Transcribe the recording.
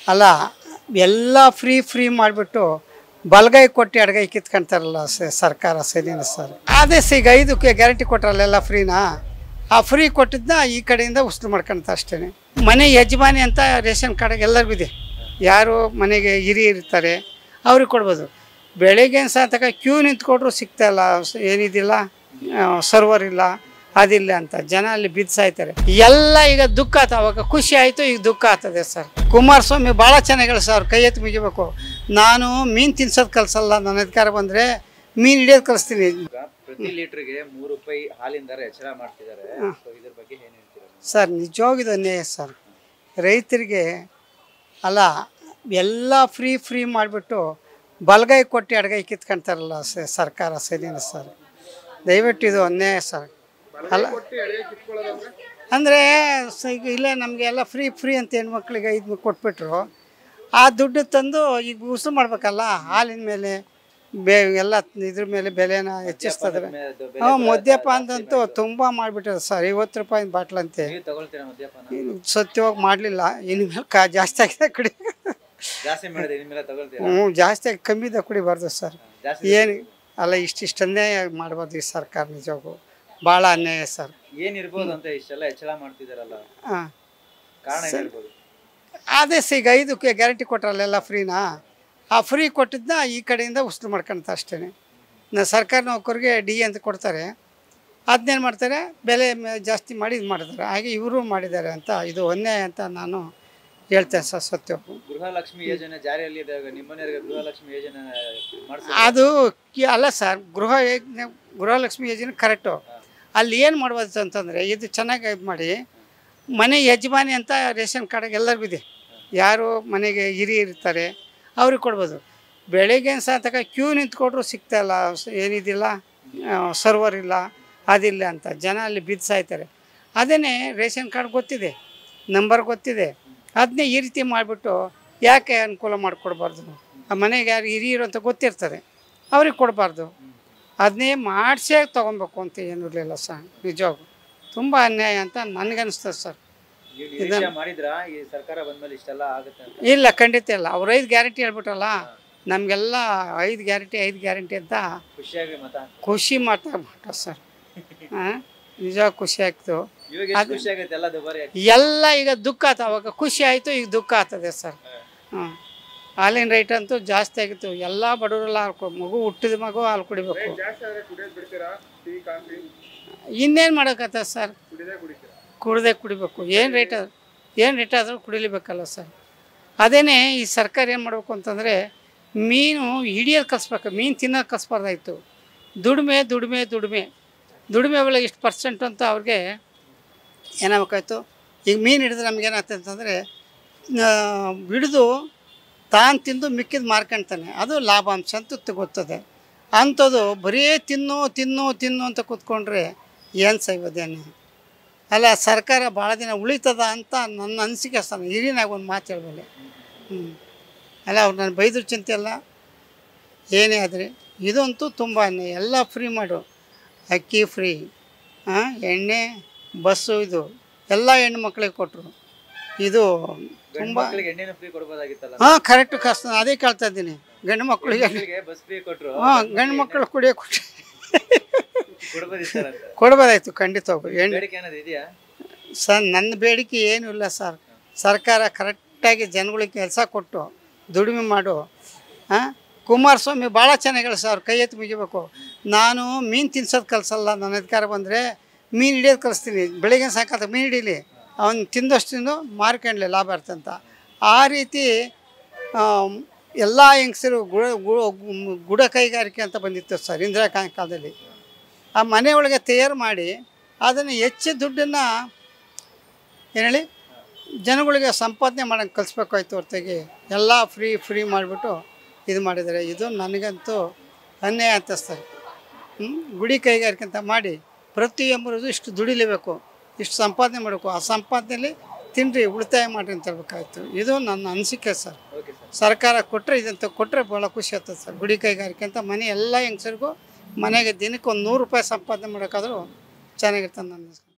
ಅಲ್ಲ ಎಲ್ಲ free free ಮಾಡಿಬಿಟ್ಟು ಬಲಗೈ ಕೊಟ್ಟು ಎಡಗೈ ಕಿತ್ಕೊಂತಾರಲ್ಲ ಸ- ಸರ್ಕಾರ ಸರಿನಾ ಸರ್ ಅದೇ ಸ ಈಗ ಐದಕ್ಕೆ ಗ್ಯಾರಂಟಿ ಕೊಟ್ರಲ್ಲೆಲ್ಲ ಫ್ರೀನಾ ಆ ಫ್ರೀ ಕೊಟ್ಟಿದ್ದನ್ನ ಈ ಕಡೆಯಿಂದ ಉಸ್ಲು ಮಾಡ್ಕೊಂತ ಅಷ್ಟೇ ಮನೆ ಯಜಮಾನಿ ಅಂತ ರೇಷನ್ ಕಾರ್ಡ್ ಎಲ್ಲರಿಗೂ ಇದೆ ಯಾರು ಮನೆಗೆ ಹಿರಿಯರು ಇರ್ತಾರೆ ಅವ್ರಿಗೆ ಕೊಡ್ಬೋದು ಬೆಳಗ್ಗೆ ಸಾತಕ ಕ್ಯೂ ನಿಂತ್ಕೊಟ್ರು ಸಿಗ್ತಾ ಇಲ್ಲ ಸ- ಏನಿದಿಲ್ಲ ಸರ್ವರ್ ಇಲ್ಲ ಅದಿಲ್ಲ ಅಂತ ಜನ ಅಲ್ಲಿ ಬಿದ್ದು ಸಾಯ್ತಾರೆ ಎಲ್ಲ ಈಗ ದುಃಖ ಆತ ಅವಾಗ ಖುಷಿ ಆಯಿತು ಈಗ ದುಃಖ ಆಗ್ತದೆ ಸರ್ ಕುಮಾರಸ್ವಾಮಿ ಭಾಳ ಚೆನ್ನಾಗಿ ಹೇಳಿ ಸರ್ ಕೈ ಎತ್ತಿ ಮುಗಿಬೇಕು ನಾನು ಮೀನು ತಿನ್ಸೋದು ಕಲಿಸಲ್ಲ ನನ್ನ ಅಧಿಕಾರ ಬಂದರೆ ಮೀನು ಹಿಡಿಯೋದು ಕಲಿಸ್ತೀನಿ ಈಗ ಪ್ರತಿ ಲೀಟರ್ಗೆ ಮೂರು ರೂಪಾಯಿ ಹಾಲಿನ ದರ ಹೆಚ್ಚಳ ಮಾಡ್ತಿದ್ದಾರೆ ಸೊ ಇದ್ರ ಬಗ್ಗೆ ಏನ್ ಹೇಳ್ತೀರಾ ಸರ್ ನಿಜವಾಗಿದು ಅನ್ಯಾಯ ಸರ್ ರೈತರಿಗೆ ಅಲ್ಲ ಎಲ್ಲ ಫ್ರೀ ಫ್ರೀ ಮಾಡಿಬಿಟ್ಟು ಬಲಗೈ ಕೊಟ್ಟು ಎಡಗೈ ಕಿತ್ಕೊಂತಾರಲ್ಲ ಸ- ಸರ್ಕಾರ ಸರಿನಾ ಸರ್ ದಯವಿಟ್ಟು ಇದು ಅನ್ಯಾಯ ಸರ್ ಅಲ್ಲ ಅಂದರೆ ಈಗ ಇಲ್ಲೇ ನಮಗೆ ಎಲ್ಲ ಫ್ರೀ ಫ್ರೀ ಅಂತ ಹೆಣ್ಮಕ್ಳಿಗೆ ಐದು ಕೊಟ್ಬಿಟ್ರು ಆ ದುಡ್ಡು ತಂದು ಈಗ ಉಸು ಮಾಡ್ಬೇಕಲ್ಲ ಹಾಲಿನ ಮೇಲೆ ಬೇ ಎಲ್ಲ ಇದ್ರ ಮೇಲೆ ಬೆಲೆನ ಹೆಚ್ಚಿಸ್ತದ್ರೆ ಹಾಂ ಮದ್ಯಪಾನ ಅಂತೂ ತುಂಬ ಮಾಡಿಬಿಟ್ಟಾರೆ ಸರ್ ಐವತ್ತು ರೂಪಾಯಿ ಬಾಟ್ಲಂತೆ ನೀವು ತಗೊಳ್ತೀರಾ ಮದ್ಯಪಾನ ಇನ್ನು ಸತ್ಯವಾಗಿ ಮಾಡಲಿಲ್ಲ ಇನ್ನು ಮೇಲೆ ಕಾ ಜಾಸ್ತಿ ಆಗಿದೆ ಕುಡಿ ಜಾಸ್ತಿ ಮಾಡಿದ್ರೆ ನಿಮ್ಮೆಲ್ಲ ತಗೊಳ್ತೀರಾ ಹ್ಞೂ ಜಾಸ್ತಿ ಆಗಿ ಕಮ್ಮಿದ ಕುಡಿಬಾರ್ದು ಸರ್ ಜಾಸ್ತಿ ಏನು ಅಲ್ಲ ಇಷ್ಟಿಷ್ಟು ಅನ್ಯಾಯ ಮಾಡಬಾರ್ದು ಈ ಸರ್ಕಾರ ನಿಜವಾಗೂ ಭಾಳ ಅನ್ಯಾಯ ಸರ್ ಏನ್ ಇರ್ಬೋದು ಅಂತ ಇಷ್ಟೆಲ್ಲ ಹೆಚ್ಚಳ ಮಾಡ್ತಿದಾರಲ್ಲ ಹಾಂ ಕಾರಣ ಏನಿರ್ಬೋದು ಅದೇ ಸ ಈಗ ಐದಕ್ಕೆ ಗ್ಯಾರಂಟಿ ಕೊಟ್ರಲ್ಲೆಲ್ಲ ಫ್ರೀನಾ ಆ ಫ್ರೀ ಕೊಟ್ಟಿದ್ದನ್ನ ಈ ಕಡೆಯಿಂದ ಉಸ್ಲು ಮಾಡ್ಕೊಂತ ಅಷ್ಟೇ ನಾ ಸರ್ಕಾರ ನೌಕರಿಗೆ ಡಿ ಅಂತ ಕೊಡ್ತಾರೆ ಅದನ್ನೇನು ಮಾಡ್ತಾರೆ ಬೆಲೆ ಮೇ- ಜಾಸ್ತಿ ಮಾಡಿ ಇದು ಮಾಡ್ತಾರೆ ಹಾಗೆ ಇವರು ಮಾಡಿದ್ದಾರೆ ಅಂತ ಇದು ಅನ್ಯಾಯ ಅಂತ ನಾನು ಹೇಳ್ತೇನೆ ಸರ್ ಸತ್ಯಕ್ಕೂ ಗೃಹಲಕ್ಷ್ಮಿ ಯೋಜನೆ ಜಾರಿಯಲ್ಲಿ ಇದ್ದಾಗ ನಿಮ್ಮನೆಯವರಿಗೆ ಗೃಹಲಕ್ಷ್ಮಿ ಯೋಜನೆ ಮಾಡಿಸಿ ಅದು ಕಿ- ಅಲ್ಲ ಸರ್ ಗೃಹ ಯೋಜನೆ ಗೃಹಲಕ್ಷ್ಮಿ ಯೋಜನೆ ಕರೆಕ್ಟು ಅಲ್ಲಿ ಏನು ಮಾಡ್ಬೋದು ಅಂತಂದರೆ ಇದು ಚೆನ್ನಾಗಿ ಇದು ಮಾಡಿ ಮನೆ ಯಜಮಾನಿ ಅಂತ ರೇಷನ್ ಕಾರ್ಡ್ ಎಲ್ಲರಿಗೂ ಇದೆ ಯಾರು ಮನೆಗೆ ಹಿರಿಯರು ಇರ್ತಾರೆ ಅವ್ರಿಗೆ ಕೊಡ್ಬೋದು ಬೆಳಗ್ಗೆ ಸಾತಕ ಕ್ಯೂ ನಿಂತ್ಕೊಟ್ರು ಸಿಗ್ತಾ ಇಲ್ಲ ಸ- ಏನಿದಿಲ್ಲ ಸರ್ವರ್ ಇಲ್ಲ ಅದಿಲ್ಲ ಅಂತ ಜನ ಅಲ್ಲಿ ಬಿದ್ದು ಸಾಯ್ತಾರೆ ಅದೇ ರೇಷನ್ ಕಾರ್ಡ್ ಗೊತ್ತಿದೆ ನಂಬರ್ ಗೊತ್ತಿದೆ ಅದನ್ನೇ ಈ ರೀತಿ ಮಾಡಿಬಿಟ್ಟು ಯಾಕೆ ಅನುಕೂಲ ಮಾಡಿಕೊಡ್ಬಾರ್ದು ಆ ಮನೆಗೆ ಯಾರು ಹಿರಿಯರು ಅಂತ ಗೊತ್ತಿರ್ತದೆ ಅವ್ರಿಗೆ ಕೊಡಬಾರ್ದು ಅದನ್ನೇ ಮಾಡಿಸೇ ತೊಗೊಬೇಕು ಅಂತ ಏನೂ ಇರಲಿಲ್ಲ ಸರ್ ನಿಜವಾಗೂ ತುಂಬ ಅನ್ಯಾಯ ಅಂತ ನನಗನ್ನಿಸ್ತದೆ ಸರ್ ನೀವು ನಿರೀಕ್ಷೆ ಮಾಡಿದ್ರಾ ಈ ಸರ್ಕಾರ ಬಂದ್ಮೇಲೆ ಇಷ್ಟೆಲ್ಲ ಆಗುತ್ತೆ ಅಂತ ಇಲ್ಲ ಖಂಡಿತ ಇಲ್ಲ ಅವ್ರು ಐದು ಗ್ಯಾರಂಟಿ ಹೇಳ್ಬಿಟ್ರಲ್ಲ ನಮಗೆಲ್ಲ ಐದು ಗ್ಯಾರಂಟಿ ಐದು ಗ್ಯಾರಂಟಿ ಅಂತ ಖುಷಿಯಾಗಿ ಮತ ಹಾಕ್ತಾರೆ. ಖುಷಿ ಮಾತಾಡ್ಬಿಟ್ಟ ಸರ್ ಹಾಂ ನಿಜ ಖುಷಿ ಆಯಿತು ಇವಾಗ ಎಷ್ಟು ಖುಷಿ ಆಗುತ್ತೆ ಎಲ್ಲ ದುಬಾರಿ ಆಗಿ ಎಲ್ಲ ಈಗ ದುಃಖ ಆತ ಅವಾಗ ಖುಷಿ ಆಯಿತು ಈಗ ದುಃಖ ಆಗ್ತದೆ ಸರ್ ಹಾಂ ಹಾಲಿನ ರೇಟ್ ಅಂತೂ ಜಾಸ್ತಿ ಆಗಿತ್ತು ಎಲ್ಲ ಬಡವರೆಲ್ಲ ಹಾಲು ಕೊ ಮಗು ಹುಟ್ಟಿದ ಮಗು ಹಾಲು ಕುಡಿಬೇಕು ಇನ್ನೇನು ಮಾಡೋಕ್ಕತ್ತ ಸರ್ ಕುಡ್ದೇ ಕುಡಿಬೇಕು ಏನು ರೇಟ್ ಏನು ರೇಟ್ ಆದರೂ ಕುಡಿಲೇಬೇಕಲ್ಲ ಸರ್ ಅದೇನೇ ಈ ಸರ್ಕಾರ ಏನು ಮಾಡಬೇಕು ಅಂತಂದರೆ ಮೀನು ಹಿಡಿಯೋದು ಕಲಿಸ್ಬೇಕು ಮೀನು ತಿನ್ನೋದು ಕಲಿಸ್ಬಾರ್ದಾಯ್ತು ದುಡಿಮೆ ದುಡಿಮೆ ದುಡಿಮೆ ದುಡಿಮೆ ಒಳಗೆ ಇಷ್ಟು ಪರ್ಸೆಂಟ್ ಅಂತ ಅವ್ರಿಗೆ ಏನಾಗಬೇಕಾಯ್ತು ಈಗ ಮೀನು ಹಿಡಿದ್ರೆ ನಮಗೇನಾಗ್ತದೆ ಅಂತಂದರೆ ಹಿಡಿದು ತಾನು ತಿಂದು ಮಿಕ್ಕಿದ್ದು ಮಾರ್ಕೊಳ್ತಾನೆ ಅದು ಲಾಭಾಂಶ ಅಂತ ಗೊತ್ತದೆ ಅಂಥದ್ದು ಬರೀ ತಿನ್ನು ತಿನ್ನು ತಿನ್ನು ಅಂತ ಕೂತ್ಕೊಂಡ್ರೆ ಏನು ಸೈಬೋದೇನೆ ಅಲ್ಲ ಸರ್ಕಾರ ಭಾಳ ದಿನ ಉಳಿತದ ಅಂತ ನನ್ನ ಅನಿಸಿಕೆ ಸರ್ ಹಿರಿನಾಗ ಒಂದು ಮಾತು ಹೇಳ್ಬಲ್ಲೆ ಹ್ಞೂ ಅಲ್ಲ ಅವ್ರು ನಾನು ಬೈದ್ರು ಚಿಂತೆ ಅಲ್ಲ ಏನೇ ಆದರೆ ಇದಂತೂ ತುಂಬ ಅನ್ಯಾಯ ಎಲ್ಲ ಫ್ರೀ ಮಾಡು ಅಕ್ಕಿ ಫ್ರೀ ಹಾಂ ಎಣ್ಣೆ ಬಸ್ಸು ಇದು ಎಲ್ಲ ಹೆಣ್ಣು ಮಕ್ಕಳಿಗೆ ಕೊಟ್ಟರು ಇದು ಗಂಡು ತುಂಬ ಮಕ್ಕಳಿಗೆ ಎಣ್ಣೆನ ಫ್ರೀ ಕೊಡ್ಬೋದಾಗಿತ್ತಲ್ಲ ಹಾಂ ಕರೆಕ್ಟ್ ಕಷ್ಟ ಅದೇ ಕೇಳ್ತಾ ಇದ್ದೀನಿ ಗಂಡು ಮಕ್ಕಳಿಗೆ ಮಕ್ಕಳಿಗೆ ಬಸ್ ಫ್ರೀ ಕೊಟ್ರು ಹಾಂ ಗಂಡು ಮಕ್ಕಳು ಕುಡಿಯೋಕೆ ಕೊಟ್ಟು ಕೊಡ್ಬೋದಿತ್ತಲ್ಲ ಅಂತ ಕೊಡ್ಬೋದಾಯ್ತು ಖಂಡಿತವಾಗೂ ಎಣ್ಣೆ ಬೇಡಿಕೆ ಏನಾದ್ರು ಇದೆಯಾ ಸರ್ ನನ್ನ ಬೇಡಿಕೆ ಏನೂ ಇಲ್ಲ ಸರ್ ಸರ್ಕಾರ ಕರೆಕ್ಟಾಗಿ ಜನಗಳಿಗೆ ಕೆಲಸ ಕೊಟ್ಟು ದುಡಿಮೆ ಮಾಡು ಹಾಂ ಕುಮಾರಸ್ವಾಮಿ ಭಾಳ ಚೆನ್ನಾಗಿ ಹೇಳಿ ಸರ್ ಕೈ ಎತ್ತಿ ಮುಗಿಬೇಕು ನಾನು ಮೀನು ತಿನ್ಸೋದು ಕಲಿಸಲ್ಲ ನನ್ನ ಅಧಿಕಾರ ಬಂದರೆ ಮೀನು ಹಿಡಿಯೋದು ಕಲಿಸ್ತೀನಿ ಬೆಳಿಗ್ಗೆ ಸಾಕಾದ ಮೀನು ಹಿಡೀಲಿ ಅವ್ನು ತಿಂದಷ್ಟು ತಿಂದು ಮಾರ್ಕೊಂಡ್ಲಿ ಲಾಭ ಇರ್ತಂತ ಆ ರೀತಿ ಎಲ್ಲ ಹೆಂಗಸರು ಗುಡ ಗು- ಗುಡ ಕೈಗಾರಿಕೆ ಅಂತ ಬಂದಿತ್ತು ಸರ್ ಇಂದಿರಾ ಗಾಂಧಿ ಕಾಲದಲ್ಲಿ ಆ ಮನೆ ಒಳಗೆ ತಯಾರು ಮಾಡಿ ಅದನ್ನು ಹೆಚ್ಚು ದುಡ್ಡನ್ನು ಏನು ಹೇಳಿ ಜನಗಳಿಗೆ ಸಂಪಾದನೆ ಮಾಡೋಂಗೆ ಕಲಿಸ್ಬೇಕಾಯ್ತು ಹೊರತಾಗಿ ಎಲ್ಲ ಫ್ರೀ ಫ್ರೀ ಮಾಡಿಬಿಟ್ಟು ಇದು ಮಾಡಿದ್ದಾರೆ ಇದು ನನಗಂತೂ ಅನ್ಯಾಯ ಅಂತ ಸರ್ ಹ್ಞೂ ಗುಡಿ ಕೈಗಾರಿಕೆ ಅಂತ ಮಾಡಿ ಪ್ರತಿಯೊಬ್ಬರದು ಇಷ್ಟು ದುಡಿಲೇಬೇಕು ಇಷ್ಟು ಸಂಪಾದನೆ ಮಾಡಬೇಕು ಆ ಸಂಪಾದನೆಯಲ್ಲಿ ತಿನ್ನಿರಿ ಉಳಿತಾಯ ಮಾಡಿರಿ ಅಂತ ಹೇಳ್ಬೇಕಾಯ್ತು ಇದು ನನ್ನ ಅನಿಸಿಕೆ ಸರ್ ಓಕೆ ಸರ್ ಸರ್ಕಾರ ಕೊಟ್ಟರೆ ಇದಂತ ಕೊಟ್ಟರೆ ಭಾಳ ಖುಷಿ ಆಗ್ತದೆ ಸರ್ ಗುಡಿ ಕೈಗಾರಿಕೆ ಅಂತ ಮನೆ ಎಲ್ಲ ಹೆಂಗಸರಿಗೂ ಮನೆಗೆ ದಿನಕ್ಕೆ ಒಂದು ನೂರು ರೂಪಾಯಿ ಸಂಪಾದನೆ ಮಾಡೋಕ್ಕಾದ್ರೂ ಚೆನ್ನಾಗಿರ್ತದೆ ನನ್ನ